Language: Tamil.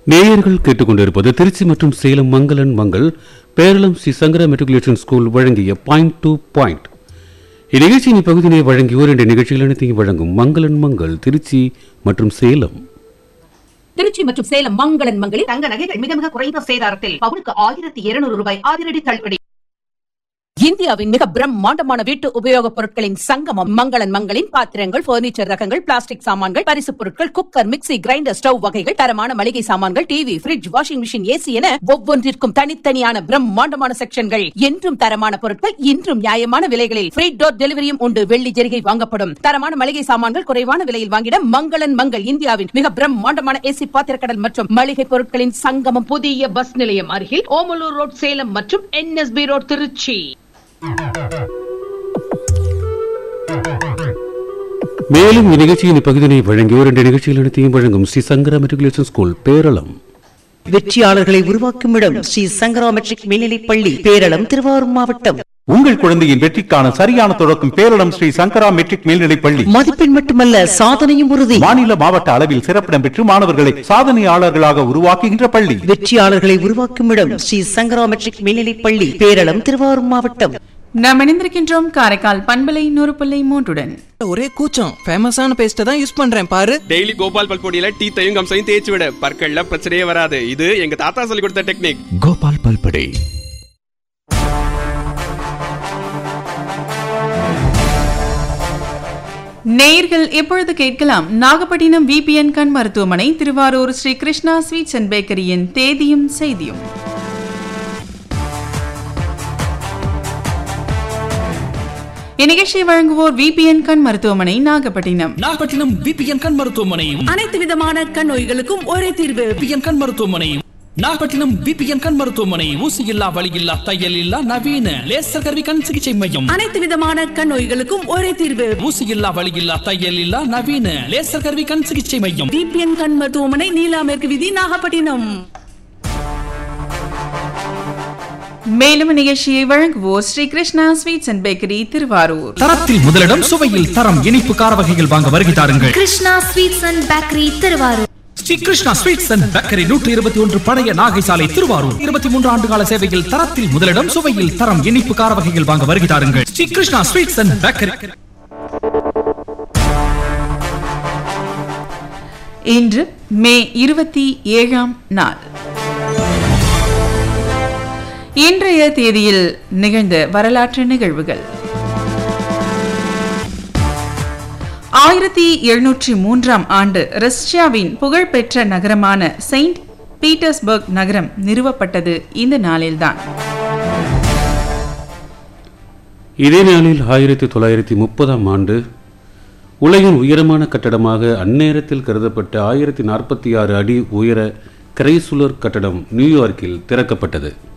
நேயர்கள் கேட்டுக்கொண்டிருப்பது திருச்சி மற்றும் சேலம் மங்களன் மங்கள் பேரளம் ஸ்ரீ சங்கர மெட்ரிகுலேஷன் ஸ்கூல் வழங்கிய பாயிண்ட் டு பாயிண்ட் இந்நிகழ்ச்சியின் இப்பகுதியினை வழங்கியோர் என்ற நிகழ்ச்சிகள் அனைத்தையும் வழங்கும் மங்களன் மங்கள் திருச்சி மற்றும் சேலம் திருச்சி மற்றும் சேலம் மங்களன் மங்களில் தங்க நகைகள் மிக மிக குறைந்த சேதாரத்தில் பவுனுக்கு ஆயிரத்தி இருநூறு ரூபாய் அதிரடி தள்ளுபடி இந்தியாவின் மிக பிரம்மாண்டமான வீட்டு உபயோகப் பொருட்களின் சங்கமம் மங்களன் மங்களின் பாத்திரங்கள் பர்னிச்சர் ரகங்கள் பிளாஸ்டிக் சாமான்கள் பரிசுப் பொருட்கள் குக்கர் மிக்ஸி கிரைண்டர் ஸ்டவ் வகைகள் தரமான மளிகை சாமான்கள் TV fridge washing machine AC என ஒவ்வொன்றிற்கும் தனித்தனியான பிரம்மாண்டமான செக்ஷன்கள் என்றும் தரமான பொருட்கள் இன்றும் நியாயமான விலைகளில் ஃப்ரீ டோர் டெலிவரியும் உண்டு வெள்ளி ஜெரிகை வாங்கப்படும் தரமான மளிகை சாமான்கள் குறைவான விலையில் வாங்கிட மங்களன் மங்கள் இந்தியாவின் மிக பிரம்மாண்டமான ஏசி பாத்திரக்கடல் மற்றும் மளிகை பொருட்களின் சங்கமம் புதிய பஸ் நிலையம் அருகில் ஓமலூர் ரோட் சேலம் மற்றும் என்எஸ்பி ரோட் திருச்சி மேலும் இந்நிகழ்ச்சியின் இப்பகுதியினை வழங்கியோர் என்ற நிகழ்ச்சிகள் அனைத்தையும் வழங்கும் ஸ்ரீ சங்கர மெட்ரிகுலேஷன் ஸ்கூல் பேரளம் வெற்றியாளர்களை உருவாக்கும் இடம் ஸ்ரீ சங்கரா மெட்ரிக் மேல்நிலைப் பள்ளி பேரளம் திருவாரூர் மாவட்டம் உங்கள் குழந்தையின் வெற்றிக்கான சரியான தொடக்கம் பேரிடம் ஸ்ரீ சங்கரா மெட்ரிக் மேல்நிலைப் பள்ளி மதிப்பெண் மட்டுமல்ல சாதனையும் உறுதி மாநில மாவட்ட அளவில் சிறப்பிடம் பெற்று மாணவர்களை சாதனையாளர்களாக உருவாக்குகின்ற பள்ளி வெற்றியாளர்களை உருவாக்கும் இடம் ஸ்ரீ சங்கரா மெட்ரிக் மேல்நிலைப் பள்ளி பேரளம் திருவாரூர் மாவட்டம் நாம் இணைந்திருக்கின்றோம் காரைக்கால் பண்பலை நூறு புள்ளி மூன்றுடன் ஒரே கூச்சம் ஃபேமஸான பேஸ்ட்டை தான் யூஸ் பண்றேன் பாரு டெய்லி கோபால் பல்பொடியில டீத்தையும் கம்சையும் தேய்ச்சி விட பற்கள்ல பிரச்சனையே வராது இது எங்க தாத்தா சொல்லி கொடுத்த டெக்னிக் கோபால் பல்படே நேயர்கள் எப்பொழுது கேட்கலாம் நாகப்பட்டினம் விபிஎன் கண் மருத்துவமனை திருவாரூர் ஸ்ரீ கிருஷ்ணா ஸ்வீட்ஸ் அண்ட் பேக்கரியின் தேதியும் செய்தியும் இந்நிகழ்ச்சியை வழங்குவோர் விபிஎன் கண் மருத்துவமனை நாகப்பட்டினம் நாகப்பட்டினம் விபிஎன் கண் மருத்துவமனையும் அனைத்து விதமான கண் நோய்களுக்கும் ஒரே தீர்வு விபிஎன் கண் மருத்துவமனையும் நாகப்பட்டினம் விபிஎன் கண் மருத்துவமனை ஊசி இல்லா வலி இல்லா தையல் இல்லா நவீன லேசர் கருவி கண் சிகிச்சை மையம் அனைத்து விதமான கண் நோய்களுக்கும் ஒரே தீர்வு ஊசி இல்லா வலி இல்லா தையல் இல்லா நவீன லேசர் கருவி கண் சிகிச்சை மையம் பிபிஎன் கண் மருத்துவமனை நீலா மேற்கு விதி நாகப்பட்டினம் மேலும் நிகழ்ச்சியை வழங்குவோர் Sri Krishna sweets and bakery Tiruvarur தரத்தில் முதலிடம் சுவையில் தரம் இனிப்பு கார வகைகள் வாங்க வருகை தாருங்கள் Krishna sweets and bakery Tiruvarur Sri Krishna sweets and bakery நூற்றி இருபத்தி ஒன்று பழைய நாகை சாலை திருவாரூர் இருபத்தி மூன்று ஆண்டு கால சேவையில் தரத்தில் முதலிடம் சுவையில் தரம் இனிப்பு கார வகைகள் வாங்க வருகை தாருங்கள் Sri Krishna sweets and bakery இன்று மே இருபத்தி ஏழாம் நாள் இன்றைய தேதியில் நிகழ்ந்த வரலாற்று நிகழ்வுகள் ஆயிரத்தி எழுநூற்றி மூன்றாம் ஆண்டு ரஷ்யாவின் புகழ்பெற்ற நகரமான செயின்ட் பீட்டர்ஸ்பர்க் நகரம் நிறுவப்பட்டது இந்த நாளில்தான் இதே நாளில் ஆயிரத்தி தொள்ளாயிரத்தி முப்பதாம் ஆண்டு உலகின் உயரமான கட்டடமாக அந்நேரத்தில் கருதப்பட்ட ஆயிரத்தி நாற்பத்தி ஆறு அடி உயர கிரைசுலர் கட்டடம் நியூயார்க்கில் திறக்கப்பட்டது